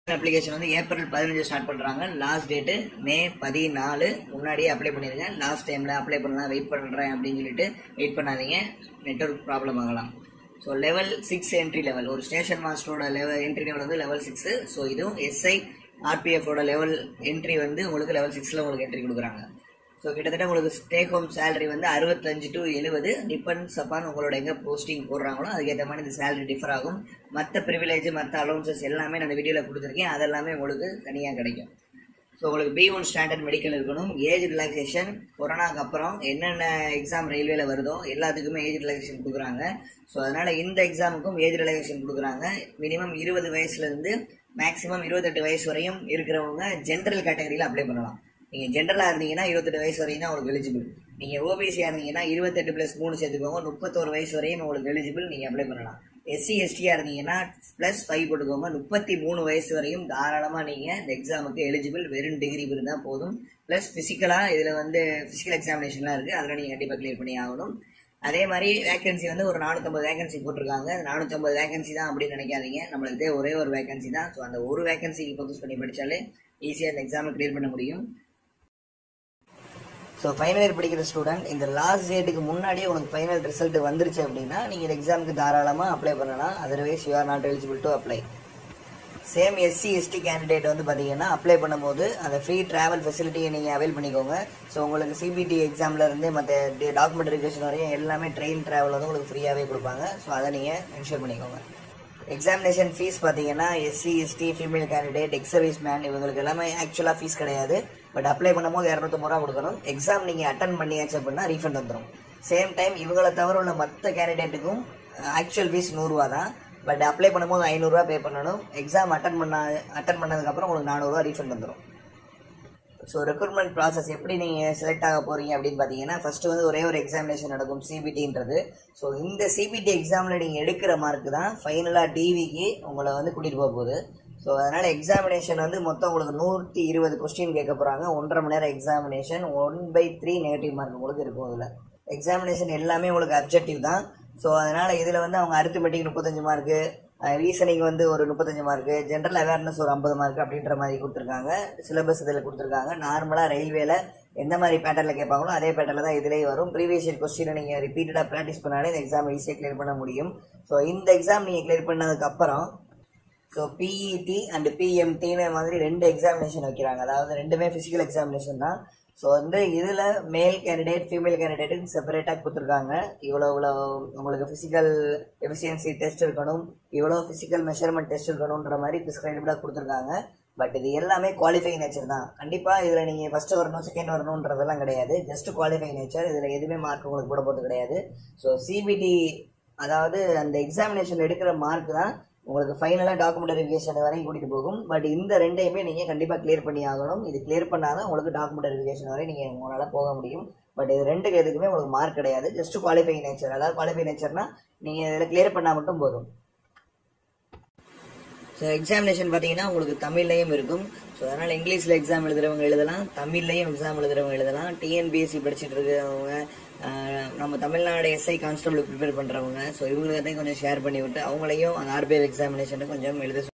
application வந்து April பதினஞ்சு start பண்றாங்க லாஸ்ட் டேட்டு மே பதினாலு முன்னாடியே அப்ளை பண்ணிருங்க லாஸ்ட் டைம்ல அப்ளை பண்ணலாம் வெயிட் பண்றேன் அப்படின்னு சொல்லிட்டு வெயிட் பண்ணாதீங்க நெட்ஒர்க் ப்ராப்ளம் ஆகலாம் so level six entry level ஒரு ஸ்டேஷன் மாஸ்டரோட லெவல் என்ட்ரி லெவல் வந்து லெவல் சிக்ஸ் ஸோ இதுவும் எஸ்ஐ ஆர்பிஎஃபோட லெவல் என்ட்ரி வந்து உங்களுக்கு லெவல் சிக்ஸில் உங்களுக்கு என்ட்ரி கொடுக்குறாங்க ஸோ கிட்டத்தட்ட உங்களுக்கு டேக் ஹோம் சேலரி வந்து அறுபத்தஞ்சு டு எழுபது டிபெண்ட்ஸ் அப்பான் உங்களோட எங்கே போஸ்டிங் போடுறாங்களோ அதுக்கேற்ற மாதிரி இந்த சேலரி டிஃபர் ஆகும் மற்ற ப்ரிவிலேஜ் மற்ற அலௌன்சஸ் எல்லாமே நான் வீடியோவில் கொடுத்துருக்கேன் அதெல்லாமே உங்களுக்கு தனியாக கிடைக்கும் ஸோ உங்களுக்கு பி ஒன் ஸ்டாண்டர்ட் மெடிக்கல் இருக்கணும் ஏஜ் ரிலாக்ஸேஷன் கொரோனாக்கு அப்புறம் என்னென்ன எக்ஸாம் ரயில்வேல வருதோ எல்லாத்துக்குமே ஏஜ் ரிலாக்ஸேஷன் கொடுக்குறாங்க ஸோ அதனால இந்த எக்ஸாமுக்கும் ஏஜ் ரிலாக்ஸேஷன் கொடுக்குறாங்க மினிமம் இருபது வயசுலேருந்து மேக்ஸிமம் இருபத்தெட்டு வயசு வரையும் இருக்கிறவங்க ஜென்ரல் கேட்டகரியில் அப்ளை பண்ணலாம் நீங்கள் ஜென்ரலாக இருந்தீங்கன்னா இருபத்தெட்டு வயசு வரையும் தான் உங்களுக்கு எலிஜிபிள் நீங்கள் ஓபிசியாக இருந்தீங்கன்னா இருபத்தெட்டு ப்ளஸ் மூணு சேர்த்துக்கோங்க முப்பத்தோரு வயசு வரையும் உங்களுக்கு எலிஜிபிள் நீங்கள் அப்ளை பண்ணலாம் எஸ்சி எஸ்டியாக இருந்தீங்கன்னா ப்ளஸ் ஃபைவ் போட்டுக்கோங்க முப்பத்தி மூணு வயசு வரையும் தாராளமாக நீங்கள் இந்த எக்ஸாமுக்கு எலிஜிபிள் வெறும் டிகிரி இருந்தால் போதும் ப்ளஸ் ஃபிசிக்கலாக இதில் வந்து ஃபிசிக்கல் எக்ஸாமினேஷன்லாம் இருக்குது அதில் நீங்கள் கண்டிப்பாக கிளியர் பண்ணி ஆகணும் அதே மாதிரி வேகன்சி வந்து ஒரு நானூற்றம்பது வேகன்சி போட்டிருக்காங்க நானூற்றம்பது வேகன்சி தான் அப்படின்னு நினைக்காதீங்க நம்மளுக்கு இதே ஒரே ஒரு வேகன்சி தான் ஸோ அந்த ஒரு வேகன்சிக்கு ஃபோக்கஸ் பண்ணி படித்தாலே ஈஸியாக அந்த எக்ஸாமை கிளியர் பண்ண முடியும் ஸோ ஃபைனல் இயர் படிக்கிற ஸ்டூடெண்ட் இந்த லாஸ்ட் டேட்டுக்கு முன்னாடியே உனக்கு ஃபைனல் ரிசல்ட் வந்துருச்சு அப்படின்னா நீங்கள் இந்த எக்ஸாமுக்கு தாராளமாக அப்ளை பண்ணலாம் otherwise you are not eligible to apply same SC ST candidate வந்து பார்த்தீங்கன்னா அப்ளை பண்ணும்போது அந்த ஃப்ரீ ட்ராவல் ஃபெசிலிட்டியை நீங்கள் அவைல் பண்ணிக்கோங்க ஸோ உங்களுக்கு சிபிடி எக்ஸாம்ல இருந்து மற்ற டாக்குமெண்ட் வெரிஃபிகேஷன் வரையும் எல்லாமே ட்ரெயின் ட்ராவல் வந்து உங்களுக்கு ஃப்ரீயாகவே கொடுப்பாங்க ஸோ அதை நீங்கள் என்ஷூர் பண்ணிக்கோங்க எக்ஸாமினேஷன் ஃபீஸ் பார்த்தீங்கன்னா SC ST female candidate ex service man இவங்களுக்கு எல்லாமே ஆக்சுவலாக ஃபீஸ் கிடையாது பட் அப்ளை பண்ணும்போது இரநூத்தம்பது ரூபா கொடுக்கணும் எக்ஸாம் நீங்கள் அட்டன் பண்ணியாச்சு அப்படின்னா ரீஃபண்ட் வந்துடும் சேம் டைம் இவங்களை தவிர உள்ள மற்ற கேண்டிடேட்டுக்கும் ஆக்சுவல் ஃபீஸ் நூறுரூவா தான் பட் அப்ளை பண்ணும்போது ஐநூறுரூவா பே பண்ணணும் எக்ஸாம் அட்டன் பண்ண அட்டன் பண்ணதுக்கப்புறம் உங்களுக்கு நானூறுரூவா ரீஃபண்ட் வந்துடும் ஸோ ரெக்ரூட்மெண்ட் ப்ராசஸ் எப்படி நீங்கள் செலக்ட் ஆக போகிறீங்க அப்படின்னு பார்த்தீங்கன்னா ஃபஸ்ட்டு வந்து ஒரே ஒரு எக்ஸாமினேஷன் நடக்கும் சிபிடின்றது ஸோ இந்த சிபிடி எக்ஸாமில் நீங்கள் எடுக்கிற மார்க் தான் ஃபைனலாக டிவிக்கு உங்களை வந்து கூட்டிகிட்டு போக போகுது ஸோ அதனால் எக்ஸாமினேஷன் வந்து மொத்தம் உங்களுக்கு நூற்றி இருபது கொஸ்டின் கேட்க போகிறாங்க ஒன்றரை மணி நேரம் examination one by three negative mark உங்களுக்கு இருக்கும் இதில் எக்ஸாமினேஷன் எல்லாமே உங்களுக்கு அப்ஜெக்டிவ் தான் ஸோ அதனால் இதில் வந்து அவங்க அரித்மெட்டிக் முப்பத்தஞ்சு மார்க்கு ரீசனிங் வந்து ஒரு முப்பத்தஞ்சு மார்க்கு ஜென்ரல் அவேர்னஸ் ஒரு ஐம்பது மார்க் அப்படின்ற மாதிரி கொடுத்துருக்காங்க சிலபஸ் இதில் கொடுத்துருக்காங்க நார்மலாக ரயில்வேல எந்த மாதிரி பேட்டர்னில் கேட்பாங்களோ அதே பேட்டர்னில் தான் இதுலேயே வரும் ப்ரீவியஸ் இயர் கொஸ்டினை நீங்கள் ரிப்பீட்டடாக ப்ராக்டிஸ் பண்ணாலே இந்த எக்ஸாம் ஈஸியாக கிளியர் பண்ண முடியும் ஸோ இந்த எக்ஸாம் நீங்கள் கிளியர் பண்ணதுக்கப்புறம் ஸோ பிஇடி அண்ட் பிஎம்டின்னு மாதிரி ரெண்டு எக்ஸாமினேஷன் வைக்கிறாங்க அதாவது ரெண்டுமே ஃபிசிக்கல் எக்ஸாமினேஷன் தான் ஸோ வந்து இதில் மேல் கேண்டிடேட் ஃபீமேல் கேண்டிடேட்டுக்கு செப்பரேட்டாக கொடுத்துருக்காங்க இவ்வளோ இவ்வளோ உங்களுக்கு ஃபிசிக்கல் எஃபிஷியன்சி டெஸ்ட் இருக்கணும் இவ்வளோ ஃபிசிக்கல் மெஷர்மெண்ட் டெஸ்ட் இருக்கணுன்ற மாதிரி ப்ரிஸ்கிரைப்டாக கொடுத்துருக்காங்க பட் இது எல்லாமே குவாலிஃபை நேச்சர் தான் கண்டிப்பாக இதில் நீங்கள் ஃபஸ்ட்டு வரணும் செகண்ட் வரணுன்றதெல்லாம் கிடையாது ஜஸ்ட் குவாலிஃபை நேச்சர் இதில் எதுவுமே மார்க் உங்களுக்கு போட போகிறது கிடையாது ஸோ சிபிடி அதாவது அந்த எக்ஸாமினேஷன் எடுக்கிற மார்க் தான் உங்களுக்கு ஃபைனலாக டாக்குமெண்ட் வெரிஃபிகேஷன் வரையும் கூட்டிகிட்டு போகும் பட் இந்த ரெண்டையுமே நீங்கள் கண்டிப்பாக கிளியர் பண்ணி ஆகணும் இது கிளியர் பண்ணாதான் உங்களுக்கு டாக்குமெண்ட் வெரிஃபிகேஷன் வரை நீங்கள் உங்களால் போக முடியும் பட் இது ரெண்டுக்கு எதுக்குமே உங்களுக்கு மார்க் கிடையாது ஜஸ்ட் குவாலிஃபை நேச்சர் அதாவது குவாலிஃபை நேச்சர்னா நீங்கள் இதில் கிளியர் பண்ணால் மட்டும் போதும் ஸோ எக்ஸாமினேஷன் பார்த்தீங்கன்னா உங்களுக்கு தமிழ்லையும் இருக்கும் ஸோ அதனால் இங்கிலீஷில் எக்ஸாம் எழுதுறவங்க எழுதலாம் தமிழ்லையும் எக்ஸாம் எழுதுறவங்க எழுதலாம் டிஎன்பிஎஸ்சி படிச்சுட்டு இருக்கிறவங்க ஆஹ், நம்ம தமிழ்நாடு எஸ்ஐ கான்ஸ்டபிள் ப்ரிப்பேர் பண்ணுறவங்க ஸோ இவங்களுக்கு கொஞ்சம் ஷேர் பண்ணி விட்டு அவங்களையும் அந்த ஆர்பிஐ எக்ஸாமினேஷனை கொஞ்சம் எழுத